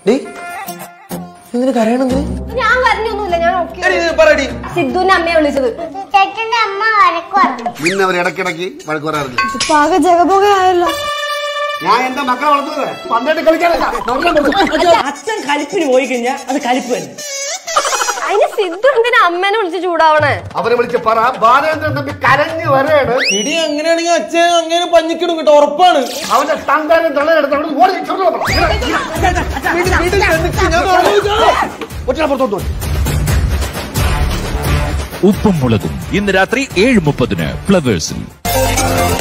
ഡേയ് എന്തിനു കരയണെന്തിന് ഞാൻ കരഞ്ഞൊന്നുമില്ല ഞാൻ ഓക്കെ എടി, ഇത് പറയടി സിദ്ധുവിന്റെ അമ്മയെ വിളിച്ചത് ചേട്ടന്റെ അമ്മ വഴക്ക് പറഞ്ഞു പിന്നെ അവർ ഇടയ്ക്കിടയ്ക്ക് വഴക്ക് പറയാറില്ല പാക ജഗപോകയായല്ലോ ഞാൻ എന്റെ മക്കളെ വളർത്തുന്നത് പന്ത്രണ്ട് കളിക്കാനല്ല നമ്മളെ കൊടുക്കും. അച്ഛൻ കലിപ്പിന് പോയി കഴിഞ്ഞാൽ അത് കലിപ്പ് തന്നെ അതിന് സിദ്ധു എന്തിനാ അമ്മേനെ വിളിച്ച് ചൂടാവണേ അവരെ വിളിച്ച് പറ ബാലേന്ദ്രൻ തമ്പി കരഞ്ഞു വരെയാണ് ഇടി അങ്ങനെയാണെങ്കിൽ അച്ഛൻ അങ്ങനെ പഞ്ഞിക്കിടും കേട്ടോ ഉറപ്പാണ് അവന്റെ തങ്കാനും തള്ളയെടുത്ത് അവിടെ ഓടി ചെറുപ്പം ഒറ്റ പുറത്തോട്ട് ഉപ്പും മുളകും ഇന്ന് രാത്രി ഏഴ് മുപ്പതിന് ഫ്ലവേഴ്സിൽ